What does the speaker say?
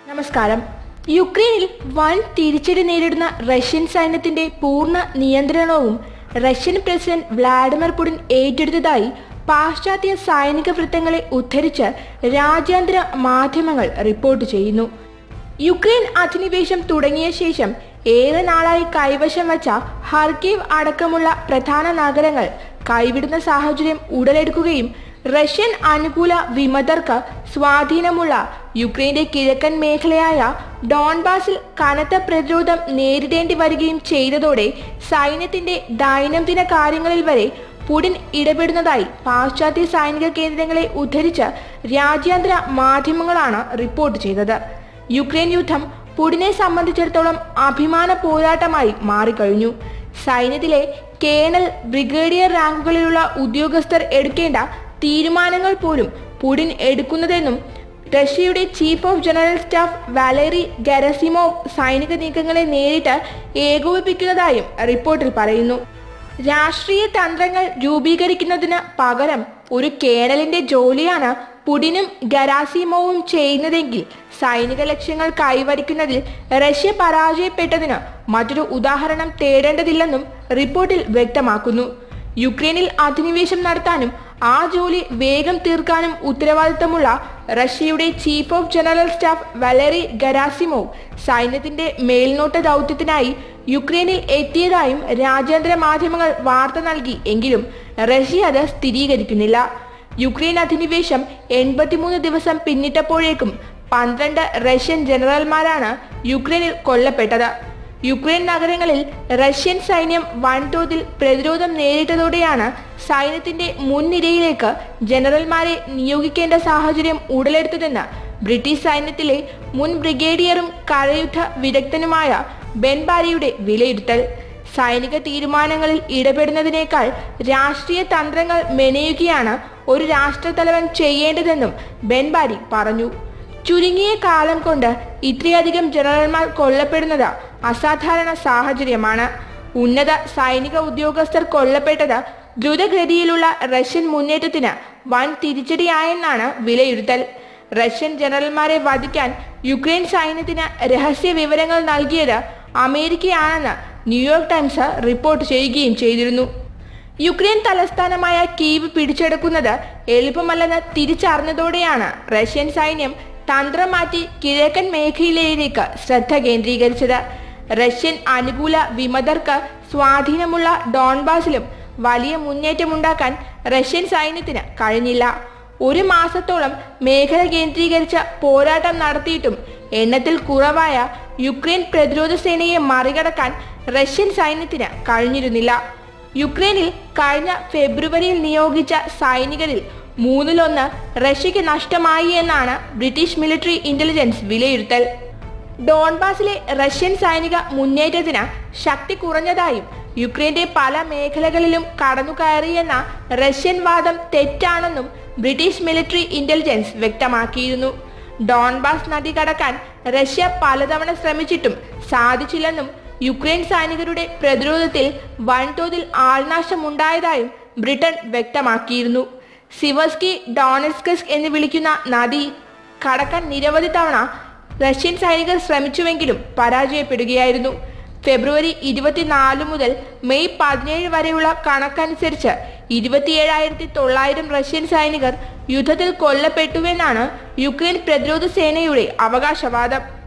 നമസ്കാരം യുക്രൈനിൽ വൻ തിരിച്ചടി നേരിടുന്ന റഷ്യൻ സൈന്യത്തിന്റെ പൂർണ്ണ നിയന്ത്രണവും റഷ്യൻ പ്രസിഡന്റ് വ്ളാഡിമിർ പുടിൻ ഏറ്റെടുത്തതായി പാശ്ചാത്യ സൈനിക വൃത്തങ്ങളെ ഉദ്ധരിച്ച് രാജ്യാന്തര മാധ്യമങ്ങൾ റിപ്പോർട്ട് ചെയ്യുന്നു യുക്രൈൻ അധിനിവേശം തുടങ്ങിയ ശേഷം ഏറെ നാളായി കൈവശം വച്ച ഹർക്കീവ് അടക്കമുള്ള പ്രധാന നഗരങ്ങൾ കൈവിടുന്ന സാഹചര്യം ഉടലെടുക്കുകയും റഷ്യൻ അനുകൂല വിമതർക്ക് സ്വാധീനമുള്ള യുക്രൈന്റെ കിഴക്കൻ മേഖലയായ ഡോൺബാസിൽ കനത്ത പ്രതിരോധം നേരിടേണ്ടി വരികയും ചെയ്തതോടെ സൈന്യത്തിന്റെ ദൈനംദിന കാര്യങ്ങളിൽ വരെ പുടിൻ ഇടപെടുന്നതായി പാശ്ചാത്യ സൈനിക കേന്ദ്രങ്ങളെ ഉദ്ധരിച്ച് രാജ്യാന്തര മാധ്യമങ്ങളാണ് റിപ്പോർട്ട് ചെയ്തത് യുക്രൈൻ യുദ്ധം പുടിനെ സംബന്ധിച്ചിടത്തോളം അഭിമാന പോരാട്ടമായി മാറിക്കഴിഞ്ഞു സൈന്യത്തിലെ കേണൽ ബ്രിഗേഡിയർ റാങ്കുകളിലുള്ള ഉദ്യോഗസ്ഥർ എടുക്കേണ്ട തീരുമാനങ്ങൾ പോലും പുടിൻ എടുക്കുന്നതെന്നും റഷ്യയുടെ chief of general staff Valery Gerasimov സൈനിക നീക്കങ്ങളെ നേരിട്ട് ഏകോപിപ്പിക്കുന്നതായും റിപ്പോർട്ടിൽ പറയുന്നു രാഷ്ട്രീയ തന്ത്രങ്ങൾ രൂപീകരിക്കുന്നതിന് പകരം ഒരു കേണലിന്റെ ജോലിയാണ് പുടിനും ഗരാസിമോവും ചെയ്യുന്നതെങ്കിൽ സൈനിക ലക്ഷ്യങ്ങൾ കൈവരിക്കുന്നതിൽ റഷ്യ പരാജയപ്പെട്ടതിന് മറ്റൊരു ഉദാഹരണം തേടേണ്ടതില്ലെന്നും റിപ്പോർട്ടിൽ വ്യക്തമാക്കുന്നു യുക്രൈനിൽ അധിനിവേശം നടത്താനും ആ ജോലി വേഗം തീർക്കാനും ഉത്തരവാദിത്തമുള്ള റഷ്യയുടെ chief of general staff Valery Gerasimov സൈന്യത്തിന്റെ മേൽനോട്ട ദൗത്യത്തിനായി യുക്രൈനിൽ എത്തിയതായും രാജ്യാന്തര മാധ്യമങ്ങൾ വാർത്ത നൽകി എങ്കിലും റഷ്യ അത് സ്ഥിരീകരിക്കുന്നില്ല യുക്രൈൻ അധിനിവേശം എൺപത്തിമൂന്ന് ദിവസം പിന്നിട്ടപ്പോഴേക്കും പന്ത്രണ്ട് റഷ്യൻ ജനറൽമാരാണ് യുക്രൈനിൽ കൊല്ലപ്പെട്ടത് യുക്രൈൻ നഗരങ്ങളിൽ റഷ്യൻ സൈന്യം വൻതോതിൽ പ്രതിരോധം നേരിട്ടതോടെയാണ് സൈന്യത്തിന്റെ മുൻനിരയിലേക്ക് ജനറൽമാരെ നിയോഗിക്കേണ്ട സാഹചര്യം ഉടലെടുത്തതെന്ന് ബ്രിട്ടീഷ് സൈന്യത്തിലെ മുൻ ബ്രിഗേഡിയറും കരയുദ്ധ വിദഗ്ധനുമായ ബെൻ ബാരിയുടെ വിലയിരുത്തൽ സൈനിക തീരുമാനങ്ങളിൽ ഇടപെടുന്നതിനേക്കാൾ രാഷ്ട്രീയ തന്ത്രങ്ങൾ മെനയുകയാണ് ഒരു രാഷ്ട്രത്തലവൻ ചെയ്യേണ്ടതെന്നും ബെൻ ബാരി പറഞ്ഞു ചുരുങ്ങിയ കാലം കൊണ്ട് ഇത്രയധികം ജനറൽമാർ കൊല്ലപ്പെടുന്നത് അസാധാരണ സാഹചര്യമാണ് ഉന്നത സൈനിക ഉദ്യോഗസ്ഥർ കൊല്ലപ്പെട്ടത് ദ്രുതഗതിയിലുള്ള റഷ്യൻ മുന്നേറ്റത്തിന് വൻ തിരിച്ചടിയായെന്നാണ് വിലയിരുത്തൽ റഷ്യൻ ജനറൽമാരെ വധിക്കാൻ യുക്രൈൻ സൈന്യത്തിന് രഹസ്യ വിവരങ്ങൾ നൽകിയത് അമേരിക്കയാണെന്ന് ന്യൂയോർക്ക് ടൈംസ് റിപ്പോർട്ട് ചെയ്യുകയും ചെയ്തിരുന്നു യുക്രൈൻ തലസ്ഥാനമായ കീവ് പിടിച്ചെടുക്കുന്നത് എളുപ്പമല്ലെന്ന് തിരിച്ചറിഞ്ഞതോടെയാണ് റഷ്യൻ സൈന്യം തന്ത്രം മാറ്റി കിഴക്കൻ മേഖലയിലേക്ക് ശ്രദ്ധ കേന്ദ്രീകരിച്ചത് റഷ്യൻ അനുകൂല വിമതർക്ക് സ്വാധീനമുള്ള ഡോൺബാസിലും വലിയ മുന്നേറ്റമുണ്ടാക്കാൻ റഷ്യൻ സൈന്യത്തിന് കഴിഞ്ഞില്ല ഒരു മാസത്തോളം മേഖല കേന്ദ്രീകരിച്ച പോരാട്ടം നടത്തിയിട്ടും എണ്ണത്തിൽ കുറവായ യുക്രൈൻ പ്രതിരോധ സേനയെ മറികടക്കാൻ റഷ്യൻ സൈന്യത്തിന് കഴിഞ്ഞിരുന്നില്ല യുക്രൈനിൽ കഴിഞ്ഞ ഫെബ്രുവരിയിൽ നിയോഗിച്ച സൈനികരിൽ മൂന്നിലൊന്ന് റഷ്യക്ക് നഷ്ടമായി എന്നാണ് ബ്രിട്ടീഷ് മിലിറ്ററി ഇന്റലിജൻസ് വിലയിരുത്തൽ ഡോൺബാസിലെ റഷ്യൻ സൈനിക മുന്നേറ്റത്തിന് ശക്തി കുറഞ്ഞതായും യുക്രൈന്റെ പല മേഖലകളിലും കടന്നുകയറിയെന്ന റഷ്യൻ വാദം തെറ്റാണെന്നും ബ്രിട്ടീഷ് മിലിറ്ററി ഇന്റലിജൻസ് വ്യക്തമാക്കിയിരുന്നു ഡോൺബാസ് നദി കടക്കാൻ റഷ്യ പലതവണ ശ്രമിച്ചിട്ടും സാധിച്ചില്ലെന്നും യുക്രൈൻ സൈനികരുടെ പ്രതിരോധത്തിൽ വൻതോതിൽ ആൾനാശമുണ്ടായതായും ബ്രിട്ടൻ വ്യക്തമാക്കിയിരുന്നു സിവസ്കി ഡോണസ്കസ് എന്ന് വിളിക്കുന്ന നദി കടക്കാൻ നിരവധി തവണ റഷ്യൻ സൈനികർ ശ്രമിച്ചുവെങ്കിലും പരാജയപ്പെടുകയായിരുന്നു ഫെബ്രുവരി ഇരുപത്തിനാല് മുതൽ മെയ് പതിനേഴ് വരെയുള്ള കണക്കനുസരിച്ച് ഇരുപത്തിയേഴായിരത്തി തൊള്ളായിരം റഷ്യൻ സൈനികർ യുദ്ധത്തിൽ കൊല്ലപ്പെട്ടുവെന്നാണ് യുക്രൈൻ പ്രതിരോധ സേനയുടെ അവകാശവാദം